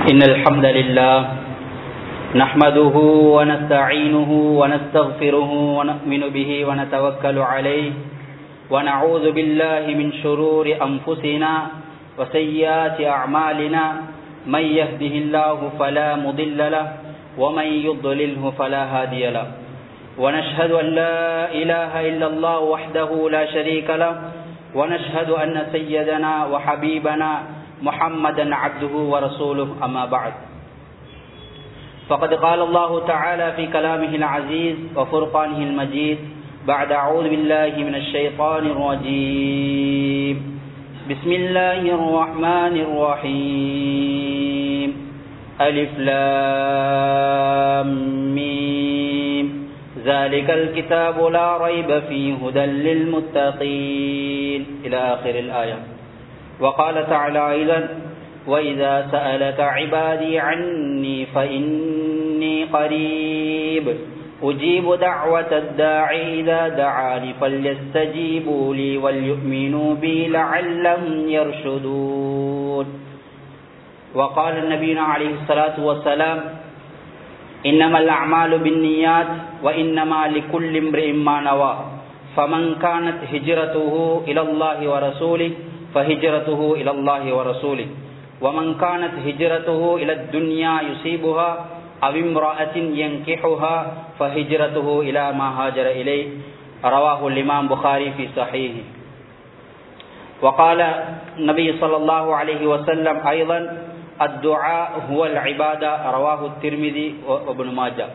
إن الحمد لله نحمده ونستعينه ونستغفره ونؤمن به ونتوكل عليه ونعوذ بالله من شرور أنفسنا وسيئات أعمالنا من يهده الله فلا مضل له ومن يضلله فلا هادي له ونشهد أن لا إله إلا الله وحده لا شريك له ونشهد أن سيدنا وحبيبنا محمدا عبده ورسوله أما بعد فقد قال الله تعالى في كلامه العزيز وفرقانه المجيد بعد أعوذ بالله من الشيطان الرجيم بسم الله الرحمن الرحيم ألف لام ميم ذلك الكتاب لا ريب فيه هدى للمتقين إلى آخر الآية وقال تعالى أيضا وإذا سألك عبادي عني فإني قريب أجيب دعوة الداعي إذا دعاني فليستجيبوا لي وليؤمنوا بي لعلهم يرشدون وقال النبي عليه الصلاة والسلام إنما الأعمال بالنيات وإنما لكل امرئ ما نوى فمن كانت هجرته إلى الله ورسوله فهجرته إلى الله ورسوله ومن كانت هجرته إلى الدنيا يصيبها أو امرأة ينكحها فهجرته إلى ما هاجر إليه رواه الإمام بخاري في صحيحه وقال النبي صلى الله عليه وسلم أيضا الدعاء هو العبادة رواه الترمذي وابن ماجه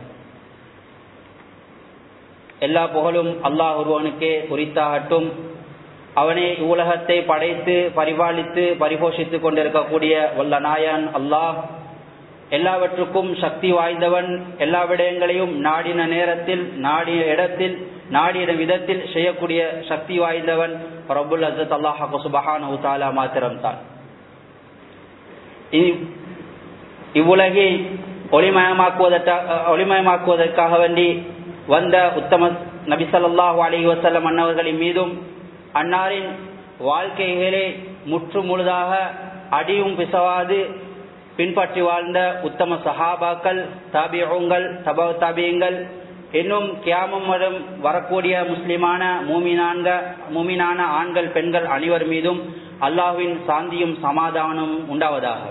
எல்லா புகழும் அல்லாஹ் ஒருவனுக்கே குறித்தாகட்டும் அவனே இவ்வுலகத்தை படைத்து பரிபாலித்து பரிபோஷித்துக் கொண்டிருக்கக்கூடிய வல்ல நாயன் அல்லாஹ் எல்லாவற்றுக்கும் சக்தி வாய்ந்தவன் எல்லா விடயங்களையும் நாடின நேரத்தில் நாடிய இடத்தில் நாடின விதத்தில் செய்யக்கூடிய சக்தி வாய்ந்தவன் ரபுல் அசத் அல்லாஹ் சுபஹான் தாலா மாத்திரம்தான் இவ்வுலகை ஒளிமயமாக்குவதற்காக ஒளிமயமாக்குவதற்காக வேண்டி வந்த உத்தம நபிசல்லாஹு அலி வசல்லம் அன்னவர்களின் மீதும் அன்னாரின் வாழ்க்கைகளே முற்று முழுதாக அடியும் பிசவாது பின்பற்றி வாழ்ந்த உத்தம சஹாபாக்கள் தாபியங்கள் தப தாபியங்கள் இன்னும் கியாமம் வரும் வரக்கூடிய முஸ்லிமான மூமினான்க மூமினான ஆண்கள் பெண்கள் அனைவர் மீதும் அல்லாஹுவின் சாந்தியும் சமாதானமும் உண்டாவதாக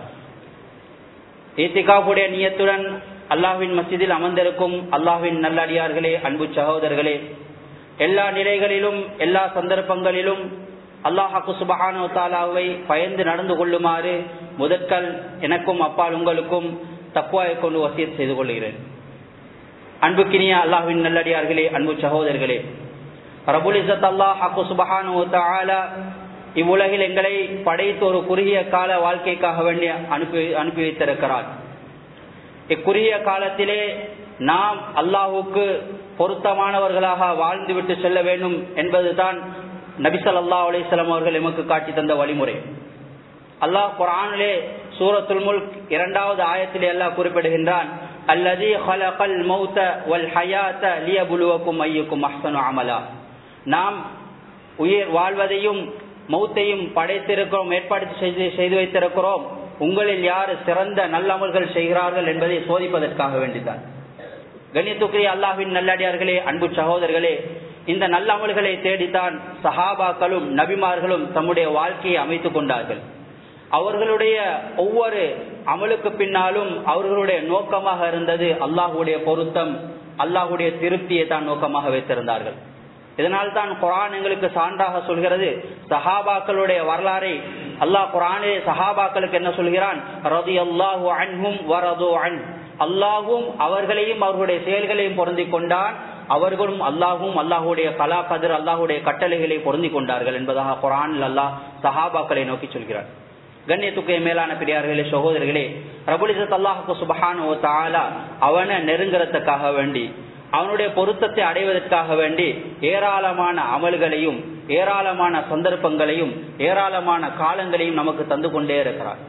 ஏத்திகாவுடைய நியத்துடன் அல்லாஹுவின் மசிதில் அமர்ந்திருக்கும் அல்லாஹுவின் நல்லடியார்களே அன்பு சகோதரர்களே எல்லா நிலைகளிலும் எல்லா சந்தர்ப்பங்களிலும் அல்லாஹாக்கு சுபஹானோ தாலாவை பயந்து நடந்து கொள்ளுமாறு முதற்கல் எனக்கும் அப்பால் உங்களுக்கும் தக்குவாயை கொண்டு வசியத் செய்து கொள்கிறேன் அன்புக்கினிய அல்லாஹுவின் நல்லடியார்களே அன்பு சகோதரர்களே ரபுல் இசத் அல்லாஹாக்கு சுபஹானோ தாலா இவ்வுலகில் எங்களை படைத்து ஒரு குறுகிய கால வாழ்க்கைக்காக வேண்டி அனுப்பி அனுப்பி வைத்திருக்கிறார் இக்குறுகிய காலத்திலே நாம் அல்லாஹுக்கு பொருத்தமானவர்களாக வாழ்ந்துவிட்டு செல்ல வேண்டும் என்பதுதான் நபிசல் அல்லா அலிஸ்லாம் அவர்கள் எமக்கு காட்டி தந்த வழிமுறை அல்லாஹ் குரானிலே சூரத்துல் முல் இரண்டாவது ஆயத்திலே அல்லாஹ் குறிப்பிடுகின்றான் அல்லது ஹலகல் மௌத்த வல் ஹயாத்த லியபுலுவக்கும் ஐயுக்கும் அஹ்சனு அமலா நாம் உயிர் வாழ்வதையும் மௌத்தையும் படைத்திருக்கிறோம் ஏற்பாடு செய்து செய்து வைத்திருக்கிறோம் உங்களில் யார் சிறந்த நல்லமல்கள் செய்கிறார்கள் என்பதை சோதிப்பதற்காக வேண்டிதான் கணித்துக்குரிய அல்லாஹின் நல்லடியார்களே அன்பு சகோதரர்களே இந்த நல்ல அமல்களை தேடித்தான் சஹாபாக்களும் நபிமார்களும் தம்முடைய வாழ்க்கையை அமைத்துக் கொண்டார்கள் அவர்களுடைய ஒவ்வொரு அமலுக்கு பின்னாலும் அவர்களுடைய நோக்கமாக இருந்தது அல்லாஹுடைய பொருத்தம் அல்லாஹுடைய திருப்தியை தான் நோக்கமாக வைத்திருந்தார்கள் இதனால் தான் குரான் எங்களுக்கு சான்றாக சொல்கிறது சஹாபாக்களுடைய வரலாறை அல்லாஹ் குரானே சஹாபாக்களுக்கு என்ன சொல்கிறான் ரதி அல்லாஹு அன்ஹும் வரதோ அன் அல்லாஹும் அவர்களையும் அவர்களுடைய செயல்களையும் பொருந்தி கொண்டான் அவர்களும் அல்லாஹும் அல்லாஹுடைய கலா கதிர் அல்லாஹுடைய கட்டளைகளை பொருந்தி கொண்டார்கள் என்பதாக குரான் அல்லாஹ் சஹாபாக்களை நோக்கி சொல்கிறார் கண்ணியத்துக்கு மேலான பெரியார்களே சகோதரர்களே ரபுலிசத் அல்லாஹுக்கு சுபஹான் ஓ தாலா அவனை நெருங்குறதுக்காக வேண்டி அவனுடைய பொருத்தத்தை அடைவதற்காக வேண்டி ஏராளமான அமல்களையும் ஏராளமான சந்தர்ப்பங்களையும் ஏராளமான காலங்களையும் நமக்கு தந்து கொண்டே இருக்கிறார்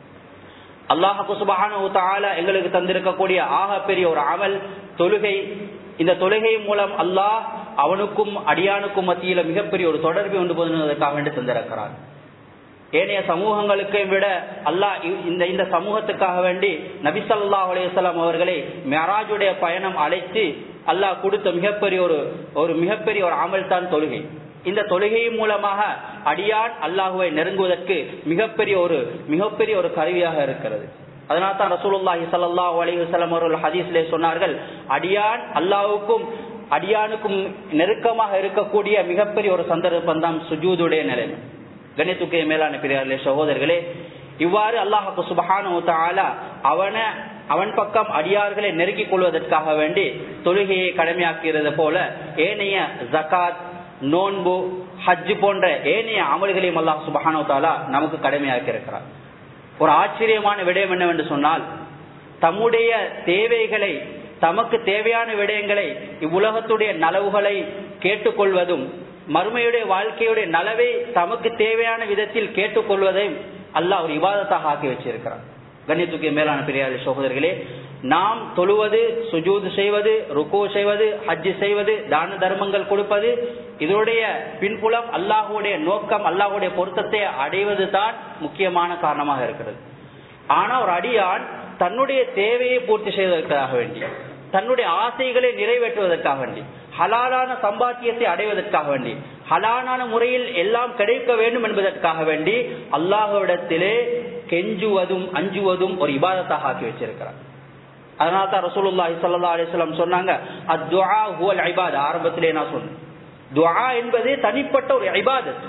அல்லாஹு சுபஹான எங்களுக்கு தந்திருக்கக்கூடிய ஆக பெரிய ஒரு அமல் தொழுகை இந்த தொழுகை மூலம் அல்லாஹ் அவனுக்கும் அடியானுக்கும் மத்தியில மிகப்பெரிய ஒரு தொடர்பை உண்டு போதுவதற்காக வேண்டி தந்திருக்கிறார் ஏனைய சமூகங்களுக்கு விட அல்லாஹ் இந்த இந்த சமூகத்துக்காக வேண்டி நபிசல்லா அலையம் அவர்களை மெராஜுடைய பயணம் அழைத்து அல்லாஹ் கொடுத்த மிகப்பெரிய ஒரு ஒரு மிகப்பெரிய ஒரு அமல் தான் தொழுகை இந்த தொழுகையின் மூலமாக அடியான் அல்லாஹுவை நெருங்குவதற்கு மிகப்பெரிய ஒரு மிகப்பெரிய ஒரு கருவியாக இருக்கிறது அதனால தான் ரசூலுல்லாஹி சல்லாஹூ அலிவசலம் அவர்கள் ஹதீஸ்லே சொன்னார்கள் அடியான் அல்லாஹுக்கும் அடியானுக்கும் நெருக்கமாக இருக்கக்கூடிய மிகப்பெரிய ஒரு சந்தர்ப்பம் தான் சுஜூதுடைய நிலைமை கணித்துக்கு மேலான பெரியார்களே சகோதரர்களே இவ்வாறு அல்லாஹு சுபஹானு தாலா அவனை அவன் பக்கம் அடியார்களை நெருக்கிக் கொள்வதற்காக வேண்டி தொழுகையை கடமையாக்கிறது போல ஏனைய ஜகாத் நோன்பு ஹஜ் போன்ற ஏனைய அமல்களையும் அல்லாஹ் சுபஹானு தாலா நமக்கு கடமையாக்கி இருக்கிறார் ஒரு ஆச்சரியமான விடயம் என்னவென்று சொன்னால் தம்முடைய தேவைகளை தமக்கு தேவையான விடயங்களை இவ்வுலகத்துடைய நலவுகளை கேட்டுக்கொள்வதும் மறுமையுடைய வாழ்க்கையுடைய நலவை தமக்கு தேவையான விதத்தில் கேட்டுக்கொள்வதையும் அல்லாஹ் ஒரு விவாதத்தாக ஆக்கி வச்சிருக்கிறார் கண்ணியத்துக்கு மேலான பெரியார் சகோதரர்களே நாம் தொழுவது சுஜூது செய்வது ருக்கோ செய்வது ஹஜ்ஜு செய்வது தான தர்மங்கள் கொடுப்பது இதனுடைய பின்புலம் அல்லாஹுடைய நோக்கம் அல்லாஹுடைய பொருத்தத்தை அடைவது தான் முக்கியமான காரணமாக இருக்கிறது ஆனா ஒரு அடியான் தன்னுடைய தேவையை பூர்த்தி செய்வதற்காக வேண்டி தன்னுடைய ஆசைகளை நிறைவேற்றுவதற்காக வேண்டி ஹலாலான சம்பாத்தியத்தை அடைவதற்காக வேண்டி ஹலாலான முறையில் எல்லாம் கிடைக்க வேண்டும் என்பதற்காக வேண்டி அல்லாஹுவிடத்திலே கெஞ்சுவதும் அஞ்சுவதும் ஒரு இபாதத்தாக ஆக்கி வச்சிருக்கிறார் அதனால தான் ரசூலுல்லாஹி ஸல்லல்லாஹு அலைஹி வஸல்லம் சொன்னாங்க அத்துஆ ஹுவல் இபாத ஆரம்பத்திலே நான் சொன்னேன் துஆ என்பது தனிப்பட்ட ஒரு இபாதத்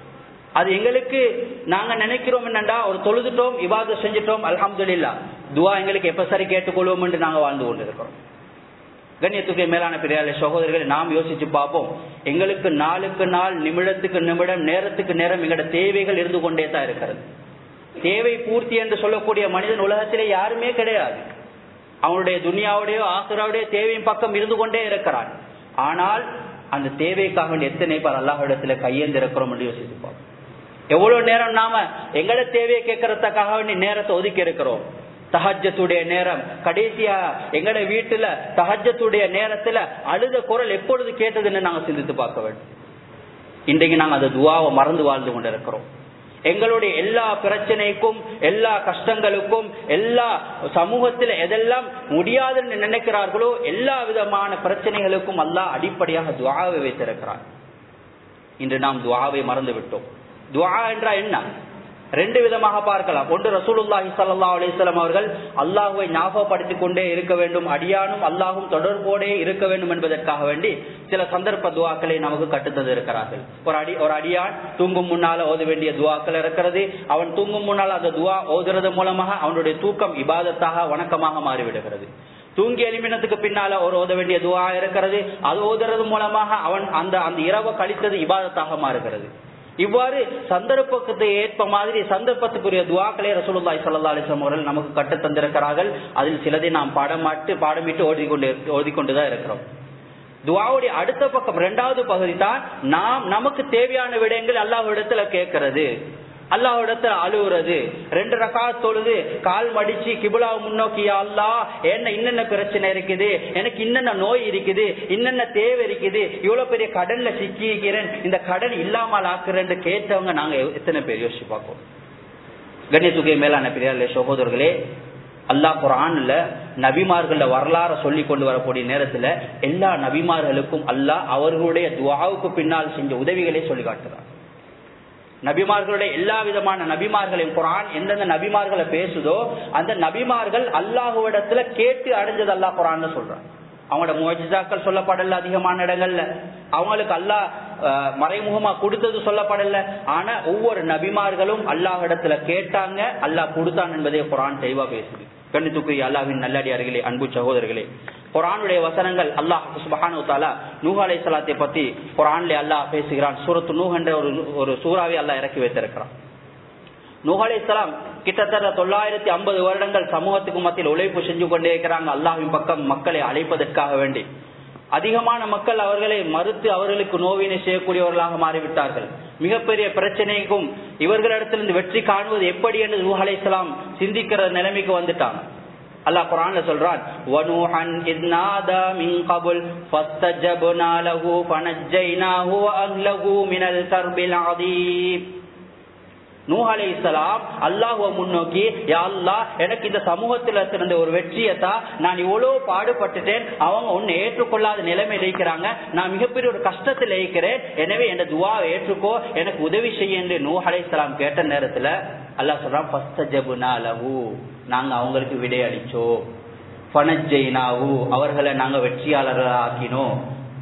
அது எங்களுக்கு நாங்க நினைக்கிறோம் என்னண்டா ஒரு தொழுதுட்டோம் இபாத செஞ்சிட்டோம் அல்ஹம்துலில்லாஹ் துஆ எங்களுக்கு எப்ப சரி கேட்டுக்கொள்வோம் என்று நாங்க வாழ்ந்து கொண்டிருக்கிறோம் கண்ணியத்துக்கு மேலான பெரியாளை சகோதரர்களை நாம் யோசிச்சு பார்ப்போம் எங்களுக்கு நாளுக்கு நாள் நிமிடத்துக்கு நிமிடம் நேரத்துக்கு நேரம் எங்களோட தேவைகள் இருந்து கொண்டே தான் இருக்கிறது தேவை பூர்த்தி என்று சொல்லக்கூடிய மனிதன் உலகத்திலே யாருமே கிடையாது அவனுடைய துனியாவுடைய ஆசுராவுடைய தேவையின் பக்கம் இருந்து கொண்டே இருக்கிறான் ஆனால் அந்த தேவைக்காக வேண்டிய எத்தனை பேர் அல்லாஹிடத்துல கையேந்து இருக்கிறோம் என்று யோசிச்சுப்போம் எவ்வளவு நேரம் நாம எங்களோட தேவையை கேட்கறதுக்காக வேண்டிய நேரத்தை ஒதுக்கி இருக்கிறோம் தஹஜத்துடைய நேரம் கடைசியா எங்கட வீட்டுல தஹஜத்துடைய நேரத்துல அழுத குரல் எப்பொழுது கேட்டதுன்னு நாங்க சிந்தித்து பார்க்க வேண்டும் இன்றைக்கு நாங்க அந்த துவாவை மறந்து வாழ்ந்து கொண்டிருக்கிறோம் எங்களுடைய எல்லா பிரச்சனைக்கும் எல்லா கஷ்டங்களுக்கும் எல்லா சமூகத்தில் எதெல்லாம் முடியாதுன்னு நினைக்கிறார்களோ எல்லா விதமான பிரச்சனைகளுக்கும் அல்லாஹ் அடிப்படையாக துவாவை வைத்திருக்கிறார் இன்று நாம் துவாவை மறந்து விட்டோம் துவா என்றா என்ன ரெண்டு விதமாக பார்க்கலாம் ஒன்று ரசூலுல்லாஹி சல்லா அலிஸ்லாம் அவர்கள் அல்லாஹுவை ஞாபகப்படுத்திக் கொண்டே இருக்க வேண்டும் அடியானும் அல்லாஹும் தொடர்போடே இருக்க வேண்டும் என்பதற்காக வேண்டி சில சந்தர்ப்ப துவாக்களை நமக்கு கட்டுத்தந்து இருக்கிறார்கள் ஒரு அடி ஒரு அடியான் தூங்கும் முன்னால ஓத வேண்டிய துவாக்கள் இருக்கிறது அவன் தூங்கும் முன்னால் அந்த துவா ஓதுறது மூலமாக அவனுடைய தூக்கம் இபாதத்தாக வணக்கமாக மாறிவிடுகிறது தூங்கி எலிமினத்துக்கு பின்னால ஒரு ஓத வேண்டிய துவா இருக்கிறது அது ஓதுறது மூலமாக அவன் அந்த அந்த இரவை கழித்தது இபாதத்தாக மாறுகிறது இவ்வாறு சந்தர்ப்பத்தை ஏற்ப மாதிரி சந்தர்ப்பத்துக்குரிய துவாக்களை ரசூலுல்லாய் சல்லா அலிஸ்லாம் அவர்கள் நமக்கு கட்டு தந்திருக்கிறார்கள் அதில் சிலதை நாம் பாடமாட்டு பாடமிட்டு ஓதிக்கொண்டு ஓதிக்கொண்டுதான் இருக்கிறோம் துவாவுடைய அடுத்த பக்கம் இரண்டாவது பகுதி தான் நாம் நமக்கு தேவையான விடயங்கள் அல்லாஹ்விடத்துல கேட்கறது அல்லாஹ்விடத்துல அழுகுறது ரெண்டு ரகா தொழுது கால் மடிச்சு கிபுலா முன்னோக்கி அல்லா என்ன இன்னென்ன பிரச்சனை இருக்குது எனக்கு இன்னென்ன நோய் இருக்குது இன்னென்ன தேவை இருக்குது இவ்வளவு பெரிய கடன்ல சிக்கி இருக்கிறேன் இந்த கடன் இல்லாமல் ஆக்குறேன்னு கேட்டவங்க நாங்க எத்தனை பேர் யோசிச்சு பார்ப்போம் கணேசுகை மேலான பெரியார்களே சகோதரர்களே அல்லாஹ் குரான்ல நபிமார்கள வரலாற சொல்லி கொண்டு வரக்கூடிய நேரத்துல எல்லா நபிமார்களுக்கும் அல்லாஹ் அவர்களுடைய துவாவுக்கு பின்னால் செஞ்ச உதவிகளை சொல்லி காட்டுறார் நபிமார்களுடைய எல்லா விதமான நபிமார்களையும் குரான் எந்தெந்த நபிமார்களை பேசுதோ அந்த நபிமார்கள் அல்லாஹுவிடத்துல கேட்டு அடைஞ்சது அல்லாஹ் குரான் சொல்றான் அவங்களோட முஜிசாக்கள் சொல்லப்படல அதிகமான இடங்கள்ல அவங்களுக்கு அல்லாஹ் மறைமுகமா கொடுத்தது சொல்லப்படல ஆனா ஒவ்வொரு நபிமார்களும் அல்லாஹ் இடத்துல கேட்டாங்க அல்லாஹ் கொடுத்தான் என்பதை குரான் தெளிவா பேசுது கண்ணுத்துக்குரிய அல்லாஹின் நல்லடியார்களே அன்பு சகோதரர்களே குரானுடைய வசனங்கள் அல்லாஹ் சுபஹானு தாலா நூஹ் அலை சலாத்தை பத்தி குரான்ல அல்லாஹ் பேசுகிறான் சூரத்து நூஹ் என்ற ஒரு ஒரு சூறாவை அல்லாஹ் இறக்கி வைத்திருக்கிறான் நூஹ் அலை சலாம் கிட்டத்தட்ட தொள்ளாயிரத்தி ஐம்பது வருடங்கள் சமூகத்துக்கு மத்தியில் உழைப்பு செஞ்சு கொண்டே இருக்கிறாங்க அல்லாஹின் பக்கம் மக்களை அழைப்பதற்காக வேண்டி அதிகமான மக்கள் அவர்களை மறுத்து அவர்களுக்கு நோவினை செய்யக்கூடியவர்களாக மாறிவிட்டார்கள் மிகப்பெரிய பிரச்சனைக்கும் இவர்களிடத்திலிருந்து வெற்றி காணுவது எப்படி என்று நூஹ் அலைஹிஸ்ஸலாம் சிந்திக்கிற நிலைமைக்கு வந்துட்டாங்க அல்லாஹ் குர்ஆன்ல சொல்றான் வனூஹன் இத்நாதா மின் கபுல் ஃபஸ்தஜப்னா லஹு ஃபனஜ்ஜைனாஹு வ அஹ்லஹு மினல் கர்பில் அதீம் நூஹ் அலை இஸ்லாம் அல்லாஹுவ முன்னோக்கி யா அல்லாஹ் எனக்கு இந்த சமூகத்துல இருந்த ஒரு வெற்றியத்தா நான் இவ்வளவு பாடுபட்டுட்டேன் அவங்க ஒன்னு ஏற்றுக்கொள்ளாத நிலைமையில இருக்கிறாங்க நான் மிகப்பெரிய ஒரு கஷ்டத்தில் இருக்கிறேன் எனவே என் துவாவை ஏற்றுக்கோ எனக்கு உதவி செய்ய என்று நூஹ் அலை இஸ்லாம் கேட்ட நேரத்துல அல்லாஹ் சொல்றான் ஃபஸ்தஜபுனா லஹு நாங்க அவங்களுக்கு விடை அளிச்சோம் ஃபனஜ்ஜைனாஹு அவர்களை நாங்க வெற்றியாளர்களாக ஆக்கினோம்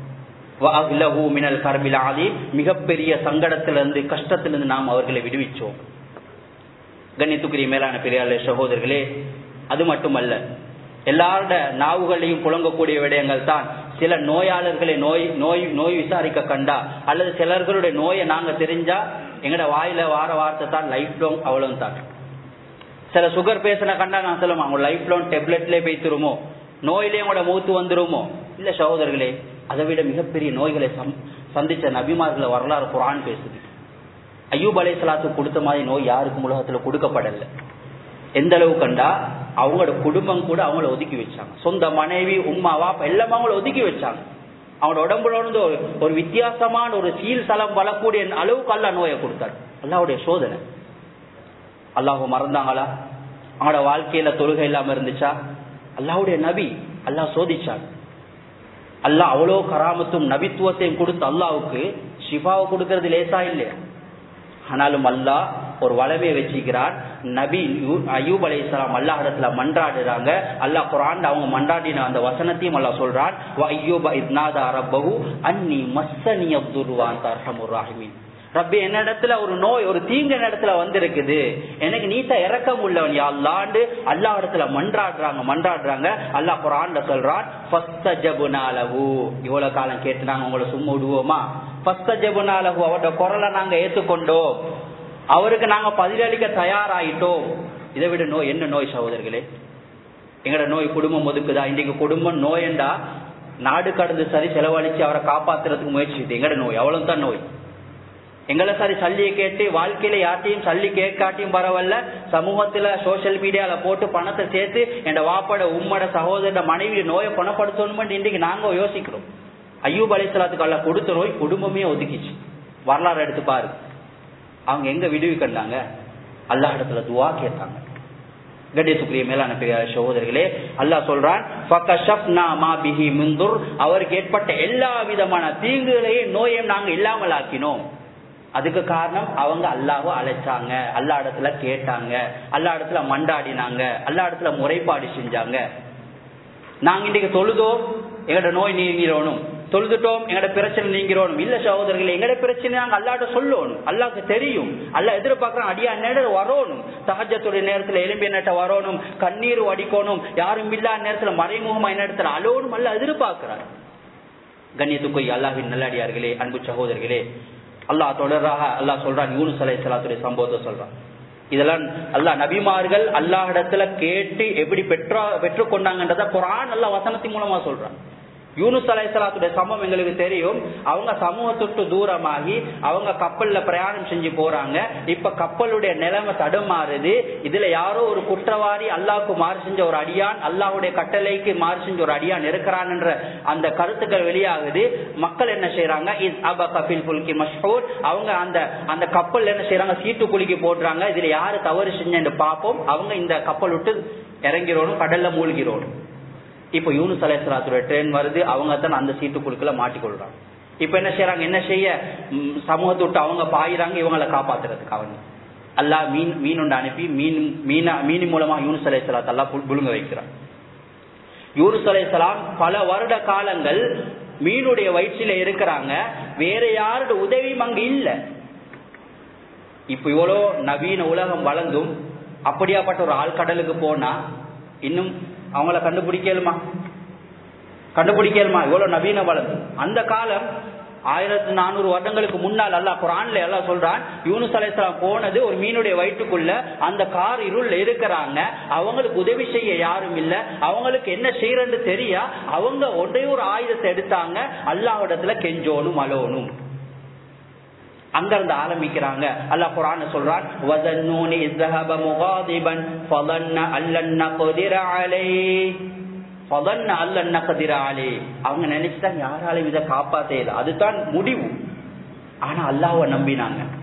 மினல் கர்பில் ஆதி மிகப்பெரிய சங்கடத்திலிருந்து கஷ்டத்திலிருந்து நாம் அவர்களை விடுவிச்சோம் கண்ணித்துக்குரிய மேலான பெரியாள சகோதரர்களே அது மட்டுமல்ல எல்லாரோட நாவுகளையும் புழங்கக்கூடிய விடயங்கள் தான் சில நோயாளர்களை நோய் நோய் நோய் விசாரிக்க கண்டா அல்லது சிலர்களுடைய நோயை நாங்க தெரிஞ்சா எங்கட வாயில வார வார்த்தை தான் லைஃப் லாங் அவ்வளவு தான் சில சுகர் பேசின கண்டா நான் சொல்லுமா அவங்க லைஃப் லாங் டெப்லெட்லேயே பேத்துருமோ நோயிலே உங்களோட மூத்து வந்துருமோ இல்ல சகோதரர்களே அதை விட மிகப்பெரிய நோய்களை சந்திச்ச நபிமார்களை வரலாறு குரான் பேசுது ஐயூப் அலை சலாத்து கொடுத்த மாதிரி நோய் யாருக்கும் உலகத்துல கொடுக்கப்படல எந்த அளவு கண்டா அவங்களோட குடும்பம் கூட அவங்கள ஒதுக்கி வச்சாங்க சொந்த மனைவி உமாவா எல்லாமே அவங்கள ஒதுக்கி வச்சாங்க அவனோட உடம்புல இருந்து ஒரு வித்தியாசமான ஒரு சீல் சலம் வரக்கூடிய அளவுக்கு அல்லா நோயை கொடுத்தாரு அல்லாவுடைய சோதனை அல்லாஹ் மறந்தாங்களா அவனோட வாழ்க்கையில தொழுகை இல்லாம இருந்துச்சா அல்லாவுடைய நபி அல்லாஹ் சோதிச்சான் அல்லாஹ் அவ்வளோ கராமத்தும் நபித்துவத்தையும் கொடுத்து அல்லாவுக்கு ஷிஃபாவை கொடுக்கறது லேசா இல்லையா ஆனாலும் அல்லாஹ் ஒரு வளமையை வச்சுக்கிறான் நபி அயூப் அலை இஸ்லாம் அல்லாஹ் இடத்துல மன்றாடுறாங்க அல்லாஹ் குரான் அவங்க மன்றாடின அந்த வசனத்தையும் அல்லாஹ் சொல்றான் ஐயூப இத்னாதா ரப்பஹு அன்னி மஸ்ஸனி அப்துர்வான் தர்ஹமுர் ராஹிமீன் ரப்பி என்னிடத்துல ஒரு நோய் ஒரு தீங்கு இடத்துல வந்திருக்குது எனக்கு நீத்த இறக்கம் உள்ளவன் யாழ்லாண்டு அல்லா இடத்துல மன்றாடுறாங்க மன்றாடுறாங்க அல்லா குரான்ல சொல்றான் இவ்வளவு காலம் கேட்டு நாங்க உங்களை சும்மா விடுவோமா ஃபஸ்தஜபுனாலகு அவரோட குரலை நாங்க ஏத்துக்கொண்டோம் அவருக்கு நாங்க பதிலளிக்க தயாராயிட்டோம் இதை விட நோய் என்ன நோய் சகோதரர்களே எங்கட நோய் குடும்பம் ஒதுக்குதா இன்னைக்கு குடும்பம் நோயண்டா நாடு கடந்து சரி செலவழிச்சு அவரை காப்பாத்துறதுக்கு முயற்சி எங்கட நோய் அவ்வளவு தான் நோய் எங்களை சரி சல்லியை கேட்டு வாழ்க்கையில யார்ட்டையும் சல்லி கேட்காட்டியும் பரவாயில்ல சமூகத்துல சோசியல் மீடியால போட்டு பணத்தை சேர்த்து என் வாப்பட உம்மட சகோதர மனைவி நோயை பணப்படுத்தணும் இன்றைக்கு நாங்க யோசிக்கிறோம் ஐயூப் அலிஸ்லாத்துக்கு அல்ல கொடுத்த நோய் குடும்பமே ஒதுக்கிச்சு வரலாறு எடுத்து பாரு அவங்க எங்க விடுவி கண்டாங்க அல்லா இடத்துல துவா கேட்டாங்க கணேசுக்குரிய மேலான பெரிய சகோதரர்களே அல்லாஹ் சொல்றான் அவருக்கு ஏற்பட்ட எல்லா விதமான தீங்குகளையும் நோயையும் நாங்க இல்லாமல் ஆக்கினோம் அதுக்கு காரணம் அவங்க அல்லாஹோ அழைச்சாங்க அல்லா இடத்துல கேட்டாங்க அல்லா இடத்துல மண்டாடினாங்க அல்லா இடத்துல முறைப்பாடு செஞ்சாங்க நாங்க இன்னைக்கு தொழுதோம் எங்கட நோய் நீங்கிடணும் தொழுதுட்டோம் எங்கட பிரச்சனை நீங்கிறோம் இல்ல சகோதரர்கள் எங்கட பிரச்சனை நாங்க அல்லாட்ட சொல்லணும் அல்லாக்கு தெரியும் அல்ல எதிர்பார்க்கறோம் அடியா நேரம் வரணும் சகஜத்துடைய நேரத்துல எலும்பிய நேட்ட வரணும் கண்ணீர் வடிக்கணும் யாரும் இல்லாத நேரத்துல மறைமுகமா நேரத்துல அலோனும் அல்ல எதிர்பார்க்கிறார் கண்ணியத்துக்குய் அல்லாஹின் நல்லடியார்களே அன்பு சகோதரர்களே அல்லாஹ் தொடராக அல்லாஹ் சொல்றான் யூனுஸ் அலை சலாத்துடைய சம்பவத்தை சொல்றான் இதெல்லாம் அல்லா நபிமார்கள் அல்லாஹிடத்துல கேட்டு எப்படி பெற்றா பெற்றுக்கொண்டாங்கன்றத குரான் அல்லா வசனத்தின் மூலமா சொல்றான் யூனுஸ் அலைசலாத்துடைய சம்பவம் எங்களுக்கு தெரியும் அவங்க சமூகத்துட்டு தூரமாகி அவங்க கப்பல்ல பிரயாணம் செஞ்சு போறாங்க இப்ப கப்பலுடைய நிலைமை தடுமாறுது இதுல யாரோ ஒரு குற்றவாளி அல்லாவுக்கு மாறு செஞ்ச ஒரு அடியான் அல்லாஹுடைய கட்டளைக்கு மாறு செஞ்ச ஒரு அடியான் இருக்கிறான் என்ற அந்த கருத்துக்கள் வெளியாகுது மக்கள் என்ன செய்யறாங்க இஸ் அப கபில் புல்கி மஷ்ஹூர் அவங்க அந்த அந்த கப்பல் என்ன செய்யறாங்க சீட்டு குலுக்கி போடுறாங்க இதுல யாரு தவறு செஞ்சு பார்ப்போம் அவங்க இந்த கப்பல் விட்டு இறங்கிறோனும் கடல்ல மூழ்கிறோனும் இப்ப யூனுஸ் அலைசலாத்துடைய ட்ரெயின் வருது அவங்க தான் அந்த சீட்டு குழுக்களை மாட்டிக்கொள்றாங்க இப்ப என்ன செய்யறாங்க என்ன செய்ய சமூகத்தை விட்டு அவங்க பாயிறாங்க இவங்களை காப்பாத்துறதுக்கு அவங்க அல்லா மீன் மீன் ஒன்று அனுப்பி மீன் மீனா மீன் மூலமா யூனுஸ் அலைசலாத் அல்லா புழுங்க வைக்கிறான் யூனுஸ் அலைசலாம் பல வருட காலங்கள் மீனுடைய வயிற்றில இருக்கிறாங்க வேற யாரோட உதவியும் அங்க இல்ல இப்ப இவ்வளோ நவீன உலகம் வளர்ந்தும் அப்படியாப்பட்ட ஒரு ஆழ்கடலுக்கு போனா இன்னும் அவங்கள கண்டுபிடிக்கலுமா கண்டுபிடிக்கலுமா இவ்வளவு நவீன வளர்ந்து அந்த காலம் ஆயிரத்தி நானூறு வருடங்களுக்கு முன்னால் அல்ல குரான்ல எல்லாம் சொல்றான் யூனுஸ் அலைசலாம் போனது ஒரு மீனுடைய வயிற்றுக்குள்ள அந்த கார் இருள் இருக்கிறாங்க அவங்களுக்கு உதவி செய்ய யாரும் இல்ல அவங்களுக்கு என்ன செய்யறன்னு தெரியா அவங்க ஒரே ஒரு ஆயுதத்தை எடுத்தாங்க அல்லாவிடத்துல கெஞ்சோனும் அலோனும் அங்க இருந்து ஆரம்பிக்கிறாங்க அல்லாஹ் குரான் சொல்றான் வதன்னூனி இஸ்ஹப முகாதிபன் ஃபதன்ன அல்லன் நக்திர அலைஹி ஃபதன்ன அல்லன் நக்திர அலைஹி அவங்க நினைச்சுதான் யாராலையும் இதை காப்பாத்தே இல்லை அதுதான் முடிவு ஆனா அல்லாஹ்வை நம்பினாங்க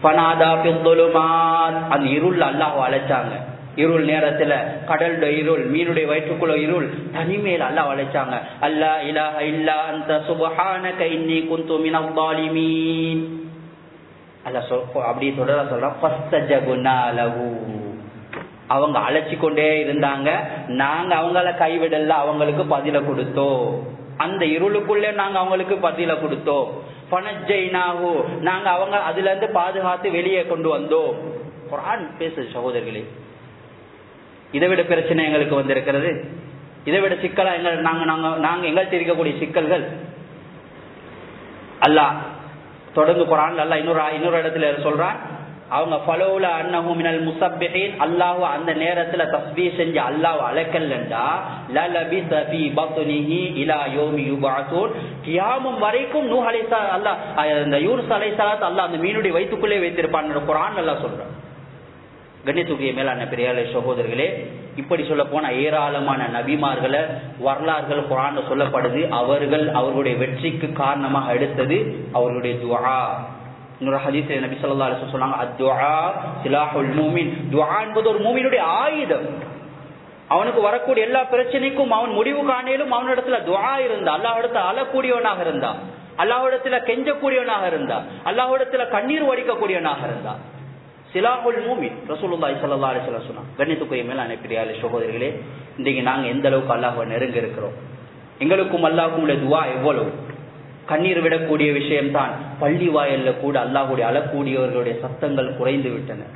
பனாதா பிந்துலுமான் அந்த இருள் அல்லாஹ் அழைச்சாங்க இருள் நேரத்துல கடல்ட இருள் மீனுடைய வயிற்றுக்குள்ள இருள் தனிமையில் அல்லாஹ் அழைச்சாங்க அல்லா இலாஹ இல்லா அந்த சுபஹானக இன்னி குந்து மினல் ஸாலிமீன் அல்லாஹ் சொல் அப்படி தொடர சொல்றான் ஃபஸ்தஜபுனா லஹு அவங்க அழைச்சி கொண்டே இருந்தாங்க நாங்க அவங்கள கைவிடல அவங்களுக்கு பதில கொடுத்தோம் அந்த இருளுக்குள்ளே நாங்க அவங்களுக்கு பதில கொடுத்தோம் பனஜைனாகு நாங்க அவங்க அதுல இருந்து பாதுகாத்து வெளியே கொண்டு வந்தோம் குரான் பேசுது சகோதரர்களே இதை விட பிரச்சனை எங்களுக்கு வந்திருக்கிறது இதை விட சிக்கலா எங்கள் நாங்க நாங்க நாங்க எங்கள்கிட்ட இருக்கக்கூடிய சிக்கல்கள் அல்லாஹ் தொடர்ந்து குரான் அல்லாஹ் இன்னொரு இன்னொரு இடத்துல சொல்றான் அவங்க ஃபலோல அன்னஹு மினல் முஸப்பிஹீன் அல்லாஹ் அந்த நேரத்துல தஸ்பீஹ் செஞ்சு அல்லாஹ் அழைக்கலண்டா லலபிஸ ஃபீ பத்னிஹி இலா யௌமி யுபஅத்தூன் கியாமம் வரைக்கும் நூஹ் அலைஹிஸ்ஸலாம் அல்லாஹ் அந்த யூனுஸ் அலைஹிஸ்ஸலாத் அல்லாஹ் அந்த மீனுடைய வயித்துக்குள்ளே வைத்திருப்பான் குர்ஆன் அல்லாஹ் சொல்றான் கண்ணியத்துக்குரிய மேலான பெரியாளை சகோதரர்களே இப்படி சொல்ல போன ஏராளமான நபிமார்களை வரலாறுகள் குரான் சொல்லப்படுது அவர்கள் அவர்களுடைய வெற்றிக்கு காரணமாக எடுத்தது அவர்களுடைய துவா இன்னொரு ஹதீஸ் நபி சொல்லா அலிஸ் சொன்னாங்க அத்வா சிலாஹுல் மூமின் துவா என்பது ஒரு மூமினுடைய ஆயுதம் அவனுக்கு வரக்கூடிய எல்லா பிரச்சனைக்கும் அவன் முடிவு காணேலும் அவனிடத்துல துவா இருந்தா அல்லாஹிடத்துல அழக்கூடியவனாக இருந்தா அல்லாஹிடத்துல கெஞ்சக்கூடியவனாக இருந்தா அல்லாஹிடத்துல கண்ணீர் வடிக்கக்கூடியவனாக இருந்தா சிலாஹுல் மூமின் ரசூலுல்லாஹி ஸல்லல்லாஹு அலைஹி வஸல்லம் சொன்னாங்க கண்ணியத்துக்குரிய மேல அனுப்பியாலே சகோதரிகளே இன்றைக்கு நாங்க எந்த அளவுக்கு அல்லாஹ்வை நெருங்க இருக்கிறோம் எங்களுக்கும் அல்லாஹ்க்கும் உள்ள துவா எவ்வளவு கண்ணீர் விடக்கூடிய விஷயம்தான் பள்ளி வாயல்ல கூட அல்லாஹுடைய அழக்கூடியவர்களுடைய சத்தங்கள் குறைந்து விட்டன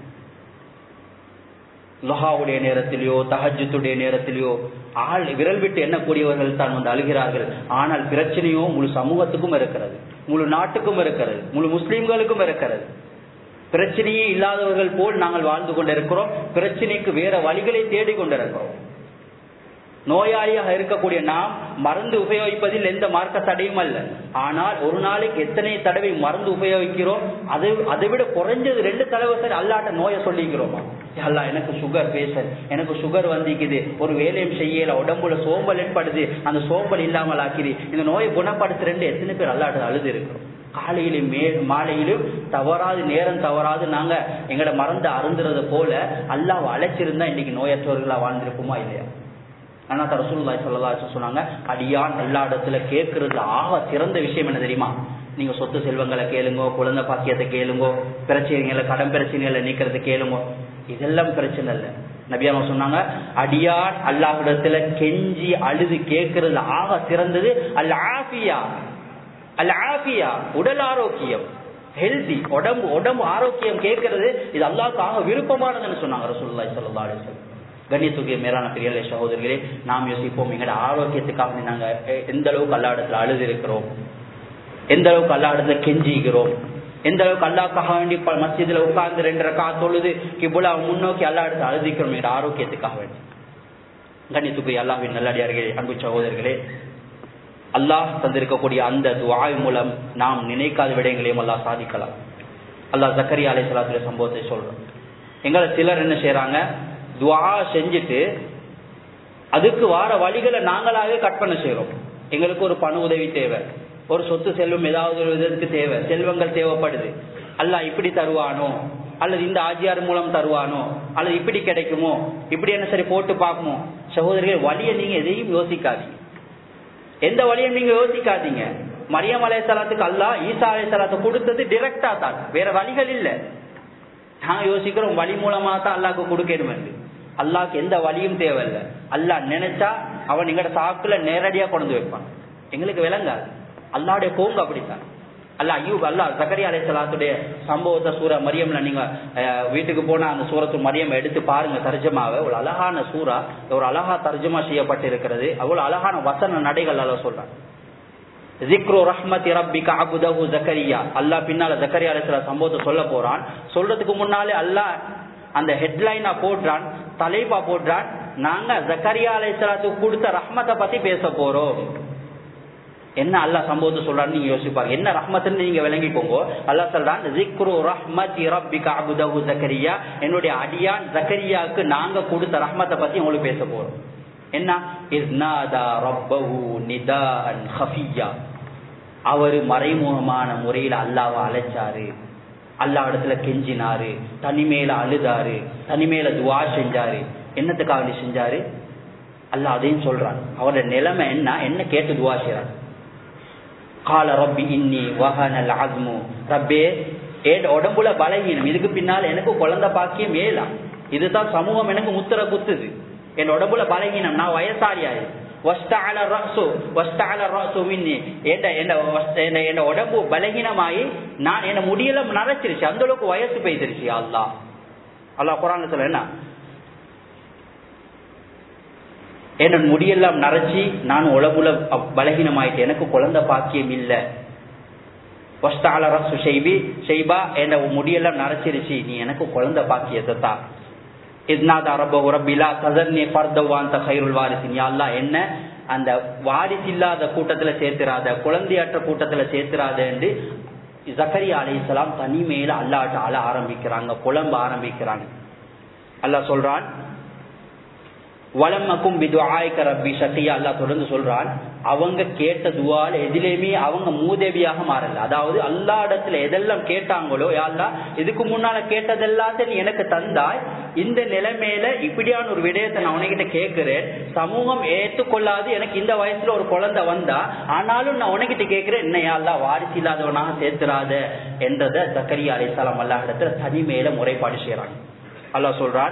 லுஹாவுடைய நேரத்திலேயோ தஹஜத்துடைய நேரத்திலேயோ ஆள் விரல் விட்டு எண்ணக்கூடியவர்கள் தான் வந்து அழுகிறார்கள் ஆனால் பிரச்சனையோ முழு சமூகத்துக்கும் இருக்கிறது முழு நாட்டுக்கும் இருக்கிறது முழு முஸ்லிம்களுக்கும் இருக்கிறது பிரச்சனையே இல்லாதவர்கள் போல் நாங்கள் வாழ்ந்து கொண்டிருக்கிறோம் பிரச்சனைக்கு வேற வழிகளை தேடிக் கொண்டிருக்கிறோம் நோயாளியாக இருக்கக்கூடிய நாம் மருந்து உபயோகிப்பதில் எந்த மார்க்க தடையும் அல்ல ஆனால் ஒரு நாளைக்கு எத்தனை தடவை மருந்து உபயோகிக்கிறோம் அது அதை விட குறைஞ்சது ரெண்டு தடவை சரி அல்லாட்ட நோயை சொல்லிக்கிறோமா அல்லா எனக்கு சுகர் பேசல் எனக்கு சுகர் வந்திக்குது ஒரு வேலையும் செய்யல உடம்புல சோம்பல் ஏற்படுது அந்த சோம்பல் இல்லாமல் ஆக்கிது இந்த நோயை குணப்படுத்துறேன் எத்தனை பேர் அல்லாட்ட அழுது இருக்கிறோம் காலையிலும் மே மாலையிலும் தவறாது நேரம் தவறாது நாங்க எங்களை மறந்து அருந்துறது போல அல்லாஹ் அழைச்சிருந்தா இன்னைக்கு நோயற்றவர்களா வாழ்ந்திருக்குமா இல்லையா ஆனா ரசூலுல்லாஹி ஸல்லல்லாஹு அலைஹி சொன்னாங்க அடியான் எல்லா இடத்துல கேட்கறது ஆக சிறந்த விஷயம் என்ன தெரியுமா நீங்க சொத்து செல்வங்களை கேளுங்கோ குழந்தை பாக்கியத்தை கேளுங்கோ பிரச்சனைகளை கடன் பிரச்சனைகளை நீக்கிறது கேளுங்கோ இதெல்லாம் பிரச்சனை இல்லை நபியாம சொன்னாங்க அடியான் அல்லாஹிடத்துல கெஞ்சி அழுது கேட்கறது ஆக சிறந்தது அல் ஆஃபியா அல் ஆஃபியா உடல் ஆரோக்கியம் ஹெல்தி உடம்பு உடம்பு ஆரோக்கியம் கேட்கறது இது அல்லாஹ்க்காக விருப்பமானதுன்னு சொன்னாங்க ரசூலுல்லாஹி ஸல்லல்லாஹு அலைஹி வஸல்லம் கண்ணியத்துக்கு மேலான பெரியலை சகோதரிகளே நாம் யோசிப்போம் எங்களோட ஆரோக்கியத்துக்காக நாங்க எந்த அளவுக்கு அல்லா இடத்துல அழுது இருக்கிறோம் எந்த அளவுக்கு அல்லா இடத்துல கெஞ்சிக்கிறோம் எந்த அளவுக்கு அல்லாக்காக வேண்டி மசிதில உட்கார்ந்து ரெண்டு ரக்கா தொழுது கிபுலா முன்னோக்கி அல்லா இடத்துல அழுதிக்கிறோம் எங்களோட ஆரோக்கியத்துக்காக வேண்டி கண்ணியத்துக்கு அல்லாவின் நல்லடியார்களே அன்பு சகோதரர்களே அல்லாஹ் தந்திருக்கக்கூடிய அந்த துவாய் மூலம் நாம் நினைக்காத விடயங்களையும் அல்லாஹ் சாதிக்கலாம் அல்லாஹ் ஜக்கரி அலை சலாத்துடைய சம்பவத்தை சொல்றோம் எங்களை சிலர் என்ன செய்யறாங்க துவா செஞ்சுட்டு அதுக்கு வார வழிகளை நாங்களாவே கற்பனை செய்யறோம் எங்களுக்கு ஒரு பண உதவி தேவை ஒரு சொத்து செல்வம் ஏதாவது ஒரு விதத்துக்கு தேவை செல்வங்கள் தேவைப்படுது அல்ல இப்படி தருவானோ அல்லது இந்த ஆஜியார் மூலம் தருவானோ அல்லது இப்படி கிடைக்குமோ இப்படி என்ன சரி போட்டு பார்க்குமோ சகோதரிகள் வழியை நீங்க எதையும் யோசிக்காதீங்க எந்த வழியும் நீங்க யோசிக்காதீங்க மரியம் அலையலாத்துக்கு அல்லா ஈசா அலையலாத்தை கொடுத்தது டிரெக்டா தான் வேற வழிகள் இல்லை நான் யோசிக்கிறோம் வழி மூலமா தான் அல்லாக்கு கொடுக்கணும் அல்லாக்கு எந்த வழியும் தேவையில்லை அல்லாஹ் நினைச்சா அவன் எங்கட சாக்குல நேரடியா கொண்டு வைப்பான் எங்களுக்கு விளங்காது அல்லாவுடைய போங்க அப்படித்தான் அல்ல ஐயூப் அல்லா சக்கரி அலை சலாத்துடைய சம்பவத்தை சூரா மரியம்ல நீங்க வீட்டுக்கு போனா அந்த சூரத்து மரியம் எடுத்து பாருங்க தர்ஜமாவை ஒரு அழகான சூறா ஒரு அழகா தர்ஜமா செய்யப்பட்டு இருக்கிறது அவ்வளவு அழகான வசன நடைகள் அல்ல சொல்றான் ஜிக்ரு ரஹ்மத் ரப்பிக அபுதஹு ஜக்கரியா அல்லாஹ் பின்னால ஜக்கரியா அலைஹிஸ்ஸலாம் சம்பவத்தை சொல்ல போறான் சொல்றதுக்கு முன்னாலே அல்லாஹ் அந்த ஹெட்லைனா போடுறான் தலைப்பா போடுறான் நாங்க ஜக்கரியா அலைஹிஸ்ஸலாத்துக்கு கொடுத்த ரஹ்மத்தை பத்தி பேச போறோம் என்ன அல்லாஹ் சம்பவத்தை சொல்றான்னு நீங்க யோசிப்பாங்க என்ன ரஹ்மத்துன்னு நீங்க விளங்கிக்கோங்க அல்லாஹ் சொல்றான் ஜிக்ரு ரஹ்மத் ரப்பிக அபுதஹு ஜக்கரியா என்னுடைய அடியான் ஜக்கரியாவுக்கு நாங்க கொடுத்த ரஹ்மத்தை பத்தி உங்களுக்கு பேச போறோம் என்ன இஸ்னாதா ரப்பஹு நிதான் ஹஃபியா அவர் மறைமுகமான முறையில் அல்லாவை அழைச்சாரு அல்லா இடத்துல கெஞ்சினாரு தனிமேல அழுதாரு தனிமேல துவா செஞ்சாரு என்னத்துக்காக வேண்டி செஞ்சாரு அல்ல அதையும் சொல்றான் அவரோட நிலைமை என்ன என்ன கேட்டு துவா செய்யறான் கால ரப்பி இன்னி வஹனல் அஸ்மு ரப்பே ஏன் உடம்புல பலகீனம் இதுக்கு பின்னால் எனக்கு குழந்தை பாக்கியம் மேலாம் இதுதான் சமூகம் எனக்கு முத்திர குத்துது என் உடம்புல பலகீனம் நான் வயசாரியாரு உடம்பு பலகீனமாயி நான் என்ன முடியல நரைச்சிருச்சு அந்த அளவுக்கு வயசு பெய்திருச்சு அல்லா அல்லா குரான் சொல்ல என்ன என்ன முடியெல்லாம் நரைச்சி நான் உடம்புல பலகீனமாயிட்டு எனக்கு குழந்தை பாக்கியம் இல்லை வஸ்தால ரசு செய்பி செய்பா என்ன முடியெல்லாம் நரைச்சிருச்சு நீ எனக்கு குழந்தை பாக்கியத்தை தான் இத்னாதா ரப்ப ரப்பிலா கதர்னி ஃபர்தவாந்த கைருல் வாரிசின் யாழ்லா என்ன அந்த வாரிசு இல்லாத கூட்டத்துல சேர்த்துறாத குழந்தையற்ற கூட்டத்துல சேர்த்துறாத என்று ஜக்கரியா அலிசலாம் தனிமையில அல்லாட்ட ஆள ஆரம்பிக்கிறாங்க புலம்ப ஆரம்பிக்கிறாங்க அல்லாஹ் சொல்றான் வளமக்கும் விதுவாய்க்க ரப்பி சத்தியா அல்லா தொடர்ந்து சொல்றான் அவங்க கேட்ட துவால் எதிலேயுமே அவங்க மூதேவியாக மாறல அதாவது அல்லா இடத்துல எதெல்லாம் கேட்டாங்களோ யாழ்லா இதுக்கு முன்னால கேட்டதெல்லாத்தையும் நீ எனக்கு தந்தாய் இந்த நிலைமையில இப்படியான ஒரு விடயத்தை நான் உனக்கிட்ட கேட்கிறேன் சமூகம் ஏற்றுக்கொள்ளாது எனக்கு இந்த வயசுல ஒரு குழந்தை வந்தா ஆனாலும் நான் உனக்கிட்ட கேட்கிறேன் என்ன யாழ்லா வாரிசு இல்லாதவனாக சேர்த்துறாத என்றத சக்கரியா அலிசலாம் அல்லா இடத்துல தனிமையில முறைப்பாடு செய்யறாங்க அல்லாஹ் சொல்றான்